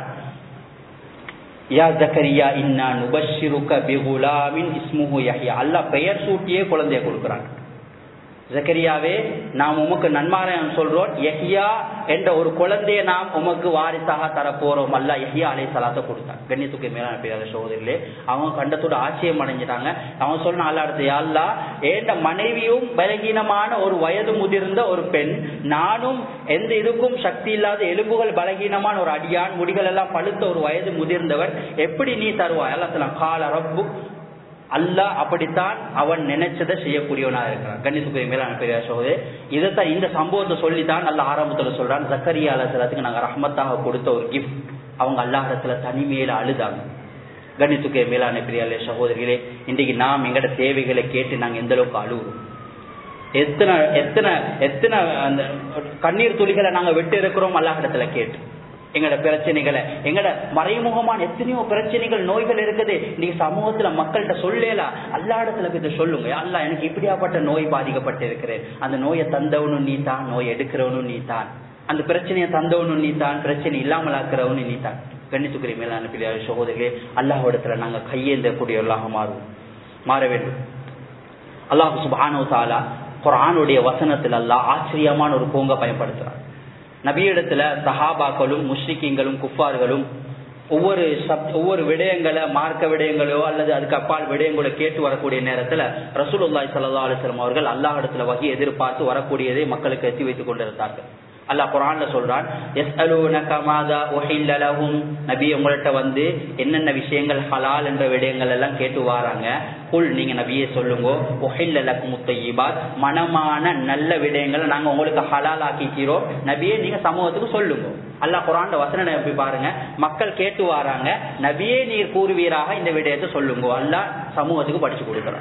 யா ஜக்கரியா இன்னா நுபஷிருக்க பிகுலாமின் இஸ்முஹு யஹ்யா அல்லாஹ் பெயர் சூட்டியே குழந்தைய கொடுக்குறாங்க ஜக்கரியாவே நாம் உமக்கு நன்மாராயம் சொல்றோம் யஹ்யா என்ற ஒரு குழந்தைய நாம் உமக்கு வாரிசாக தரப்போறோம் அல்ல யஹ்யா அலை சலாத்தை கொடுத்தான் கண்ணியத்துக்கு மேலான பேராத சகோதரிலே அவங்க கண்டத்தோட ஆச்சரியம் அடைஞ்சிட்டாங்க அவன் சொன்ன அல்லா அடுத்து அல்லா ஏண்ட மனைவியும் பலகீனமான ஒரு வயது முதிர்ந்த ஒரு பெண் நானும் எந்த இதுக்கும் சக்தி இல்லாத எலும்புகள் பலகீனமான ஒரு அடியான் முடிகள் எல்லாம் பழுத்த ஒரு வயது முதிர்ந்தவர் எப்படி நீ தருவாய் அல்லா சொல்லலாம் கால ரப்பு அல்லாஹ் அப்படித்தான் அவன் நினைச்சதை செய்யக்கூடியவனா இருக்கிறான் கண்ணியத்துக்குரிய மேலான பெரிய சோதே இதைத்தான் இந்த சம்பவத்தை சொல்லித்தான் நல்ல ஆரம்பத்துல சொல்றான் ஜக்கரியா அலசலத்துக்கு நாங்க ரஹமத்தாக கொடுத்த ஒரு கிஃப்ட் அவங்க அல்லாஹத்துல தனிமையில அழுதாங்க கண்ணித்துக்கு மேலான பிரியாலே சகோதரிகளே இன்றைக்கு நாம் எங்கட தேவைகளை கேட்டு நாங்க எந்த அளவுக்கு அழுகுறோம் எத்தனை எத்தனை எத்தனை அந்த கண்ணீர் துளிகளை நாங்க விட்டு இருக்கிறோம் அல்லாஹிடத்துல கேட்டு எங்களோட பிரச்சனைகளை எங்களோட மறைமுகமான எத்தனையோ பிரச்சனைகள் நோய்கள் இருக்குது நீங்க சமூகத்துல மக்கள்கிட்ட சொல்லலாம் அல்லா இடத்துல இதை சொல்லுங்க அல்லா எனக்கு இப்படியாப்பட்ட நோய் பாதிக்கப்பட்டு இருக்கிறேன் அந்த நோயை தந்தவனும் நீ தான் நோய் எடுக்கிறவனும் நீ தான் அந்த பிரச்சனையை தந்தவனும் நீ தான் பிரச்சனை இல்லாமல் ஆக்கிறவனும் நீ தான் கண்ணித்துக்குரிய மேலான பிள்ளையார் சகோதரிகளே அல்லாஹிடத்துல நாங்க கையேந்தக்கூடியவர்களாக மாறுவோம் மாற வேண்டும் அல்லாஹு சுபானோ தாலா குரானுடைய வசனத்தில் அல்லாஹ் ஆச்சரியமான ஒரு பூங்க பயன்படுத்துறான் நபியிடத்துல சஹாபாக்களும் முஷ்ரிக்கிங்களும் குஃபார்களும் ஒவ்வொரு சப் ஒவ்வொரு விடயங்களை மார்க்க விடயங்களோ அல்லது அதுக்கு அப்பால் விடயங்களோ கேட்டு வரக்கூடிய நேரத்துல ரசூலுல்லாய் சல்லா அலுவலம் அவர்கள் அல்லாஹ் இடத்துல வகை எதிர்பார்த்து வரக்கூடியதை மக்களுக்கு எத்தி வைத்துக் கொண்டிருந்தார்கள் அல்லாஹ் குரான்ல சொல்றான் நபி உங்கள்கிட்ட வந்து என்னென்ன விஷயங்கள் ஹலால் என்ற விடயங்கள் எல்லாம் கேட்டு வாராங்க புல் நீங்க நபியே சொல்லுங்க ஒஹில்லலக் முத்தையிபாத் மனமான நல்ல விடயங்களை நாங்க உங்களுக்கு ஹலால் ஆக்கிக்கிறோம் நபியே நீங்க சமூகத்துக்கு சொல்லுங்க அல்லாஹ் குரான் வசன எப்படி பாருங்க மக்கள் கேட்டு வாராங்க நபியே நீர் கூறுவீராக இந்த விடயத்தை சொல்லுங்க அல்லாஹ் சமூகத்துக்கு படிச்சு கொடுக்குறான்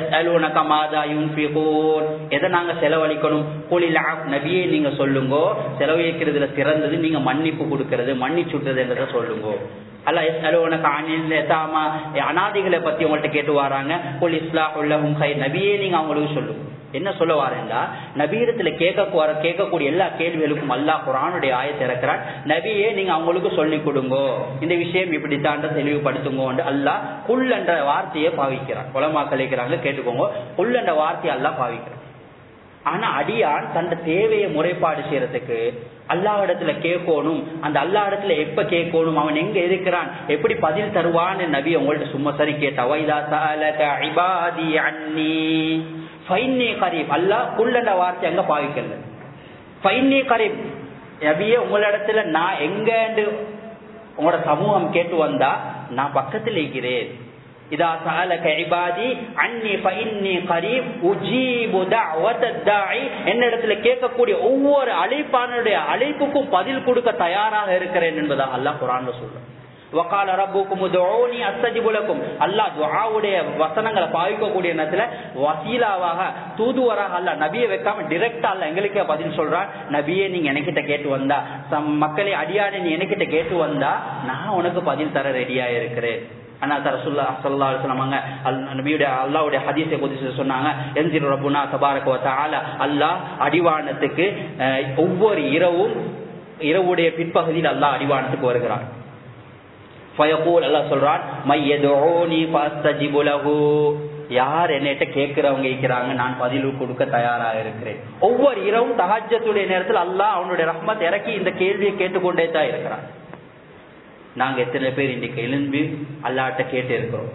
எதை நாங்க செலவழிக்கணும் கூலில் நபியே நீங்க சொல்லுங்க செலவழிக்கிறதுல சிறந்தது நீங்க மன்னிப்பு கொடுக்கறது மன்னிச்சுட்டுறது என்றதை சொல்லுங்க அல்ல எஸ் அலுவனக்கு அணில் எத்தாமா அனாதிகளை பத்தி உங்கள்ட்ட கேட்டு வராங்க குல் இஸ்லா உள்ளஹும் ஹை நபியே நீங்க அவங்களுக்கு சொல்லுங்க என்ன சொல்ல வாரேன்டா நபீரத்துல கேட்க வர கேட்கக்கூடிய எல்லா கேள்விகளுக்கும் அல்லாஹ் குரானுடைய ஆயத்தை இறக்கிறான் நபியே நீங்க அவங்களுக்கு சொல்லி கொடுங்கோ இந்த விஷயம் இப்படித்தான் தெளிவுபடுத்துங்க அல்லாஹ் புல் என்ற வார்த்தையை பாவிக்கிறான் குலமாக்கள் இருக்கிறாங்க கேட்டுக்கோங்க புல் என்ற வார்த்தையை அல்லாஹ் பாவிக்கிறான் ஆனா அடியான் தன் தேவையை முறைப்பாடு செய்யறதுக்கு அல்லா இடத்துல கேட்கணும் அந்த அல்லா இடத்துல எப்ப கேட்கணும் அவன் எங்க இருக்கிறான் எப்படி பதில் தருவான்னு நபி உங்கள்ட்ட சும்மா சரி கேட்டா வைதா சஅலக இபாதி அன்னி ஃபைன்னி கரீப் அல்லா குள்ளண்ட வார்த்தை அங்க பாவிக்கல ஃபைன்னி கரீப் நபியே உங்களிடத்துல நான் எங்கன்னு உங்களோட சமூகம் கேட்டு வந்தா நான் பக்கத்தில் இருக்கிறேன் இதா சஅலக இபாதி அன்னி ஃபஇன்னி கரீப் உஜீபு தஅவத தாஇ என்னிடத்துல கேட்கக்கூடிய ஒவ்வொரு அழைப்பானுடைய அழைப்புக்கும் பதில் கொடுக்க தயாராக இருக்கிறேன் என்பதாக அல்லாஹ் குர்ஆன்ல சொல்றான் வக்கால ரப்புக்கும் உதுஊனி அஸ்தஜிபு லக்கும் அல்லாஹ் துஆவுடைய வசனங்களை பாவிக்கக்கூடிய நேரத்துல வசீலாவாக தூதுவராக அல்ல நபியை வைக்காம டிரெக்டா அல்ல எங்களுக்கே பதில் சொல்றான் நபியே நீங்க எனக்கிட்ட கேட்டு வந்தா சம் மக்களை அடியாடி நீ எனக்கிட்ட கேட்டு வந்தா நான் உனக்கு பதில் தர ரெடியா இருக்கிறேன் ஆனா தரசுல்லா சல்லா சொன்னாங்க நபியுடைய அல்லாவுடைய ஹதீஸை குதிச்சு சொன்னாங்க என்ஜிர் ரபுனா தபாரக வ தஆலா அல்லாஹ் அடிவானத்துக்கு அஹ், ஒவ்வொரு இரவும் இரவுடைய பிற்பகுதியில் அல்லாஹ் அடிவானத்துக்கு வருகிறான் ஃபயகூல் அல்லாஹ் சொல்றான் மையதுஊனி ஃபஸ்தஜிபு லஹு யார் என்னட்ட கேட்கிறவங்க இருக்கிறாங்க நான் பதில் கொடுக்க தயாரா இருக்கிறேன் ஒவ்வொரு இரவும் தஹஜ்ஜத்துடைய நேரத்தில் அல்லாஹ் அவனுடைய ரஹ்மத் இறக்கி இந்த கேள்வியை கேட்டுக்கொண்டே தான் இருக்கிறான் நாங்க எத்தனை பேர் இன்னைக்கு எழும்பி அல்லாட்ட கேட்டு இருக்கிறோம்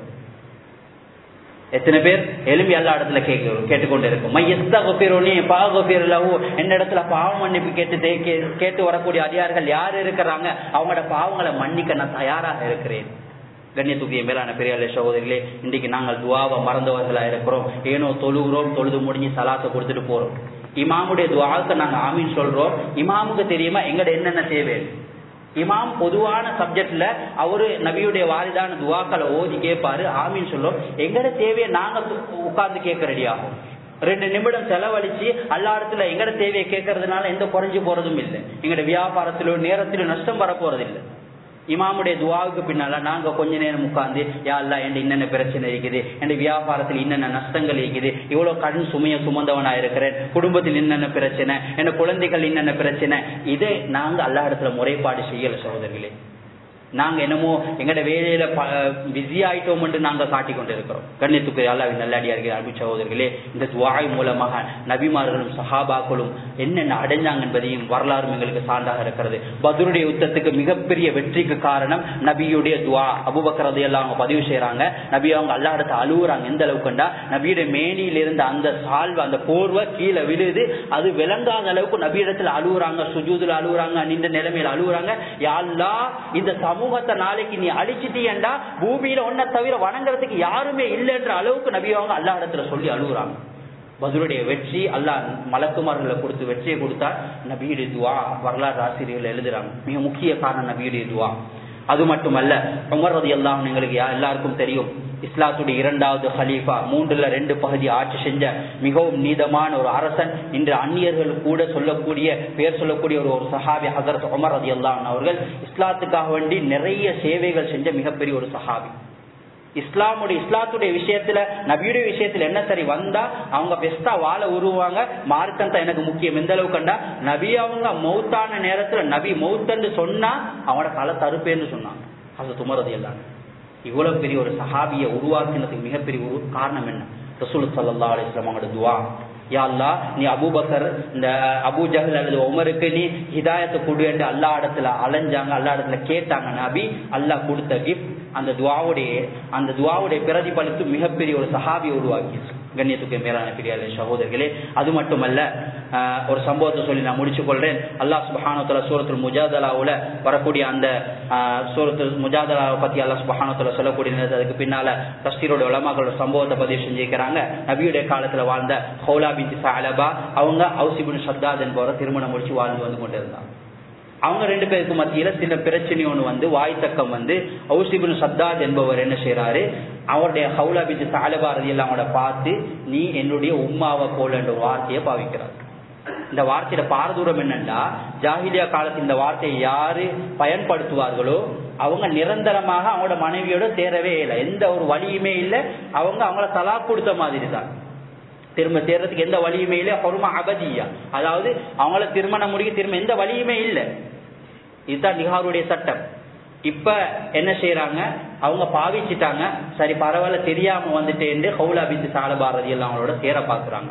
எத்தனை பேர் எழும்பி எல்லா இடத்துல கேட்கிறோம் கேட்டுக்கொண்டு இருக்கும் மையஸ்தகுபிரோனி பாகுபிரலவு என்ன இடத்துல பாவ மன்னிப்பு கேட்டு தே- கே- கேட்டு வரக்கூடிய அதிகாரிகள் யார் இருக்கிறாங்க அவங்களோட பாவங்களை மன்னிக்க நான் தயாராக இருக்கிறேன் கண்ணியத்துக்குரிய மேலான பெரியாளே சகோதரிகளே இன்றைக்கு நாங்கள் துவாவை மறந்தவர்களா இருக்கிறோம் ஏனோ தொழுகிறோம் தொழுது முடிஞ்சு சலாத்தை கொடுத்துட்டு போறோம் இமாமுடைய துவாவுக்கு நாங்க ஆமீன் சொல்றோம் இமாமுக்கு தெரியுமா எங்கட என்னென்ன தேவை இமாம் பொதுவான சப்ஜெக்ட்ல அவரு நபியுடைய வாரிதான துவாக்களை ஓதி கேட்பாரு ஆமீன் சொல்லும் எங்கட தேவையை நாங்க உட்கார்ந்து கேட்க ரெடியாகும் ரெண்டு நிமிடம் செலவழிச்சு எல்லா இடத்துல எங்கட தேவையை கேட்கறதுனால எந்த குறைஞ்சு போறதும் இல்லை எங்கட வியாபாரத்திலோ நேரத்திலோ நஷ்டம் வர போறது இல்லை இமாமுடைய துவாவுக்கு பின்னால நாங்க கொஞ்ச நேரம் உட்கார்ந்து யா அல்லா என் என்னென்ன பிரச்சனை இருக்குது என் வியாபாரத்தில் என்னென்ன நஷ்டங்கள் இருக்குது இவ்வளவு கடன் சுமைய சுமந்தவனா இருக்கிறேன் குடும்பத்தில் என்னென்ன பிரச்சனை என் குழந்தைகள் என்னென்ன பிரச்சனை இதை நாங்க எல்லா இடத்துல முறைப்பாடு செய்யல சகோதரிகளே நாங்க என்னமோ எங்கட வேலையில பிஸி ஆயிட்டோம் என்று நாங்க காட்டிக் கொண்டிருக்கிறோம் கண்ணியத்துக்கு அல்லாவின் நல்லடியார்கள் அன்பு சகோதரர்களே இந்த துவாய் மூலமாக நபிமார்களும் சஹாபாக்களும் என்னென்ன அடைஞ்சாங்க என்பதையும் வரலாறும் எங்களுக்கு சான்றாக இருக்கிறது பதுருடைய யுத்தத்துக்கு மிகப்பெரிய வெற்றிக்கு காரணம் நபியுடைய துவா அபுபக்கரது எல்லாம் அவங்க பதிவு செய்யறாங்க நபி அவங்க அல்லா இடத்த அழுகுறாங்க எந்த அளவுக்குண்டா நபியுடைய மேனியில இருந்த அந்த சால்வ அந்த போர்வை கீழே விழுது அது விளங்காத அளவுக்கு நபியிடத்துல அழுகுறாங்க சுஜூதுல அழுகுறாங்க நின்ற நிலைமையில அழுகுறாங்க யாழ்லா இந்த சமூகத்தை நாளைக்கு நீ அழிச்சிட்டீண்டா பூமியில ஒன்ன தவிர வணங்குறதுக்கு யாருமே இல்லைன்ற அளவுக்கு நபி அவங்க அல்லா இடத்துல சொல்லி அழுகுறாங்க பதிலுடைய வெற்றி அல்லாஹ் மலக்குமார்களை கொடுத்து வெற்றியை கொடுத்தா நபியுடைய துவா வரலாறு ஆசிரியர்கள் எழுதுறாங்க மிக முக்கிய காரணம் நபியுடைய துவா அது மட்டுமல்ல உமர் ரதி எல்லாம் எங்களுக்கு யா- எல்லாருக்கும் தெரியும் இஸ்லாத்துடைய இரண்டாவது ஹலீஃபா மூன்றுல ரெண்டு பகுதி ஆட்சி செஞ்ச மிகவும் நீதமான ஒரு அரசன் இன்று அந்நியர்கள் கூட சொல்லக்கூடிய பேர் சொல்லக்கூடிய ஒரு ஒரு சஹாபி ஹசரத் உமர் ரதி அவர்கள் இஸ்லாத்துக்காக வேண்டி நிறைய சேவைகள் செஞ்ச மிகப்பெரிய ஒரு சஹாபி இஸ்லாமுடைய இஸ்லாத்துடைய விஷயத்துல நபியுடைய விஷயத்துல என்ன சரி வந்தா அவங்க பெஸ்டா வாழ உருவாங்க மார்க்கம் தான் எனக்கு முக்கியம் எந்த அளவுக்கு கண்டா நபி அவங்க மௌத்தான நேரத்துல நபி மௌத்தன்னு சொன்னா அவனோட தலை தருப்பேன்னு சொன்னாங்க அது துமரது எல்லாம் இவ்வளவு பெரிய ஒரு சஹாபியை உருவாக்கினதுக்கு மிகப்பெரிய ஒரு காரணம் என்ன ரசூல் சல்லா அலிஸ்லாம் அவங்களோட துவா யா அல்லாஹ் நீ அபூபக்கர் இந்த அபூ ஜஹல் அல்லது உமருக்கு நீ ஹிதாயத்தை கொடு என்று அல்லா இடத்துல அலைஞ்சாங்க அல்லா இடத்துல கேட்டாங்க நபி அல்லாஹ் கொடுத்த கிஃப்ட் அந்த துவாவுடைய அந்த துவாவுடைய பிரதிபலித்து மிகப்பெரிய ஒரு சஹாபியை உருவாக்கிச்சு கண்ணியத்துக்கு மேலான பெரியாலே சகோதரர்களே அது மட்டுமல்ல ஆஹ், ஒரு சம்பவத்தை சொல்லி நான் முடிச்சு கொள்றேன் அல்லாஹ் சுபஹானத்துல சூரத்துல் முஜாதலாவுல வரக்கூடிய அந்த ஆஹ், சூரத்துல் முஜாதலாவை பத்தி அல்லாஹ் சுபஹானத்துல சொல்லக்கூடிய நேரத்துல அதுக்கு பின்னால தஸ்தீரோட உலமாக்களோட சம்பவத்தை பதிவு செஞ்சிருக்கிறாங்க நபியுடைய காலத்துல வாழ்ந்த ஹௌலா பின் அலபா அவங்க அவுசிபின் ஷத்தாத் என்பவரை திருமணம் முடிச்சு வாழ்ந்து வந்து கொண்டிருந்தாங்க அவங்க ரெண்டு பேருக்கு மத்தியில சில பிரச்சனை ஒண்ணு வந்து வாய் தக்கம் வந்து ஔசிபின் சத்தாத் என்பவர் என்ன செய்யறாரு அவருடைய ஹவுலா பிஜி சாலபாரதி எல்லாம் அவங்கள பார்த்து நீ என்னுடைய உம்மாவை போல என்ற ஒரு வார்த்தையை பாவிக்கிறார் இந்த வார்த்தையோட பாரதூரம் என்னன்னா ஜாகிலியா காலத்து இந்த வார்த்தையை யாரு பயன்படுத்துவார்களோ அவங்க நிரந்தரமாக அவங்களோட மனைவியோட சேரவே இல்லை எந்த ஒரு வழியுமே இல்லை அவங்க அவங்கள தலா கொடுத்த மாதிரி தான் திரும்ப சேர்றதுக்கு எந்த வழியுமே இல்லை ஹொருமா அகதியா அதாவது அவங்கள திருமணம் முடிக்க திரும்ப எந்த வழியுமே இல்லை இதுதான் நிகாருடைய சட்டம் இப்ப என்ன செய்யறாங்க அவங்க பாவிச்சிட்டாங்க சரி பரவாயில்ல தெரியாம வந்துட்டேன்னு ஹவுலா பித்து சாலபாரதி எல்லாம் அவங்களோட சேர பாக்குறாங்க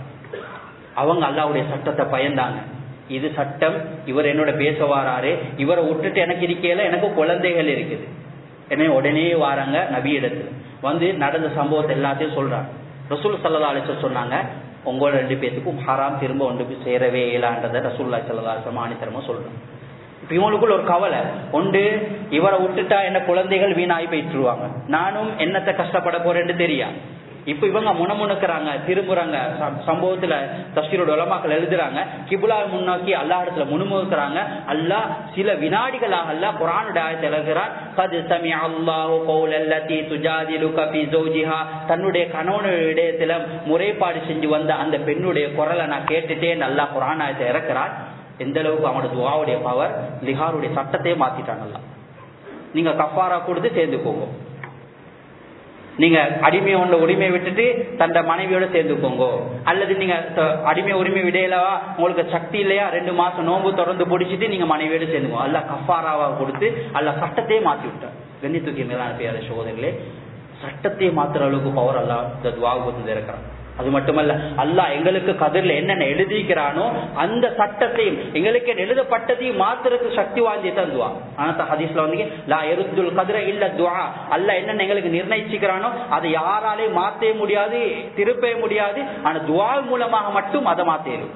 அவங்க அல்லாவுடைய சட்டத்தை பயந்தாங்க இது சட்டம் இவர் என்னோட பேச வாராரு இவரை விட்டுட்டு எனக்கு இருக்கையில எனக்கு குழந்தைகள் இருக்குது என்ன உடனே வாராங்க நபி இடத்துல வந்து நடந்த சம்பவத்தை எல்லாத்தையும் சொல்றாங்க ரசூல் சல்லா அலிசர் சொன்னாங்க உங்களோட ரெண்டு பேத்துக்கும் ஹராம் திரும்ப ஒன்று போய் சேரவே இயலான்றத ரசூல்லா சல்லா அலிசம் ஆணித்தரமா சொல்றாங்க இப்ப இவங்களுக்குள்ள ஒரு கவலை ஒன்று இவரை விட்டுட்டா என்ன குழந்தைகள் வீணாகி போயிட்டுருவாங்க நானும் என்னத்தை கஷ்டப்பட போறேன்னு தெரியா இப்ப இவங்க முணமுணுக்கிறாங்க திரும்புறாங்க ச- சம்பவத்துல தஸ்ரீரோட உலமாக்கள் எழுதுறாங்க கிபுலா முன்னோக்கி அல்லா இடத்துல முணுமுணுக்கிறாங்க அல்லாஹ் சில வினாடிகளாக அல்லாஹ் குரானுடைய ஆயத்தை எழுதுகிறார் கது சமி அல்லாஹு கௌல் அல்லதி துஜாதிலுக ஃபி ஜௌஜிஹா தன்னுடைய கணவனுடைய இடத்துல முறைப்பாடு செஞ்சு வந்த அந்த பெண்ணுடைய குரலை நான் கேட்டுட்டே நல்லா குரான் ஆயத்தை இறக்குறார் எந்த அளவுக்கு அவனோட துவாவுடைய பவர் லிஹாருடைய சட்டத்தையே மாத்திட்டான் நல்லா நீங்க கஃபாரா கொடுத்து சேர்ந்துக்கோங்க நீங்க அடிமை ஒண்ணு உரிமை விட்டுட்டு தந்த மனைவியோட சேர்ந்துக்கோங்க அல்லது நீங்க த- அடிமை உரிமை விடையிலவா உங்களுக்கு சக்தி இல்லையா ரெண்டு மாசம் நோன்பு தொடர்ந்து பிடிச்சிட்டு நீங்க மனைவியோட சேர்ந்துக்கோங்க அல்ல கஃபாராவா கொடுத்து அல்ல சட்டத்தையே மாத்தி விட்டார் கண்ணித்துக்கு மேலான பேர சகோதரர்களே சட்டத்தையே மாத்துற அளவுக்கு பவர் அல்லா இந்த துவாவுக்கு இருக்கிறான் அது மட்டுமல்ல அல்லாஹ் எங்களுக்கு கதிரில் என்னென்ன எழுதிக்கிறானோ அந்த சட்டத்தையும் எங்களுக்கு எழுதப்பட்டதையும் மாத்துறதுக்கு சக்தி வாய்ந்தே தான் துவா ஆனா ஹதீஸ்ல வந்து லா எருத்துல் கதிர இல்ல துவா அல்லாஹ் என்னென்ன எங்களுக்கு நிர்ணயிச்சுக்கிறானோ அதை யாராலையும் மாத்தவே முடியாது திருப்பவே முடியாது ஆனா துவா மூலமாக மட்டும் அதை மாத்தேரும்